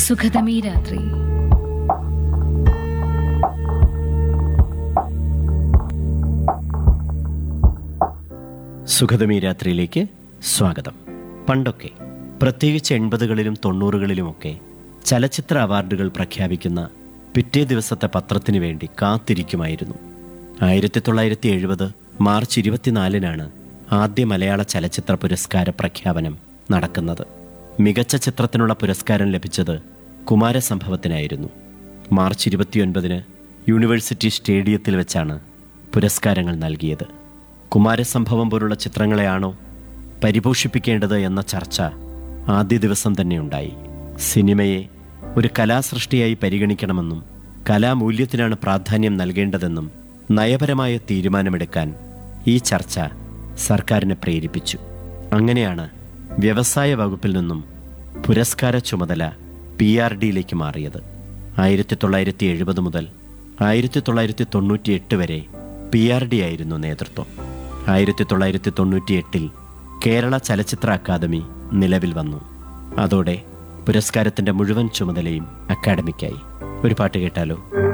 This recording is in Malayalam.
സുഖതമീ രാത്രി സുഖതമീ രാത്രിയിലേക്ക് സ്വാഗതം പണ്ടൊക്കെ പ്രത്യേകിച്ച് എൺപതുകളിലും തൊണ്ണൂറുകളിലുമൊക്കെ ചലച്ചിത്ര അവാർഡുകൾ പ്രഖ്യാപിക്കുന്ന പിറ്റേ ദിവസത്തെ പത്രത്തിനു വേണ്ടി കാത്തിരിക്കുമായിരുന്നു ആയിരത്തി തൊള്ളായിരത്തി എഴുപത് മാർച്ച് ഇരുപത്തിനാലിനാണ് ആദ്യ മലയാള ചലച്ചിത്ര പുരസ്കാര പ്രഖ്യാപനം നടക്കുന്നത് മികച്ച ചിത്രത്തിനുള്ള പുരസ്കാരം ലഭിച്ചത് കുമാരസംഭവത്തിനായിരുന്നു മാർച്ച് ഇരുപത്തിയൊൻപതിന് യൂണിവേഴ്സിറ്റി സ്റ്റേഡിയത്തിൽ വെച്ചാണ് പുരസ്കാരങ്ങൾ നൽകിയത് കുമാരസംഭവം പോലുള്ള ചിത്രങ്ങളെയാണോ പരിപോഷിപ്പിക്കേണ്ടത് എന്ന ചർച്ച ആദ്യ ദിവസം തന്നെ ഉണ്ടായി സിനിമയെ ഒരു കലാസൃഷ്ടിയായി പരിഗണിക്കണമെന്നും കലാമൂല്യത്തിനാണ് പ്രാധാന്യം നൽകേണ്ടതെന്നും നയപരമായ തീരുമാനമെടുക്കാൻ ഈ ചർച്ച സർക്കാരിനെ പ്രേരിപ്പിച്ചു അങ്ങനെയാണ് വ്യവസായ വകുപ്പിൽ നിന്നും പുരസ്കാര ചുമതല പി ആർ ഡിയിലേക്ക് മാറിയത് ആയിരത്തി തൊള്ളായിരത്തി എഴുപത് മുതൽ ആയിരത്തി തൊള്ളായിരത്തി തൊണ്ണൂറ്റി എട്ട് വരെ പി ആർ ഡി ആയിരുന്നു നേതൃത്വം ആയിരത്തി തൊള്ളായിരത്തി തൊണ്ണൂറ്റി എട്ടിൽ കേരള ചലച്ചിത്ര അക്കാദമി നിലവിൽ വന്നു അതോടെ പുരസ്കാരത്തിന്റെ മുഴുവൻ ചുമതലയും അക്കാദമിക്കായി ഒരു പാട്ട് കേട്ടാലോ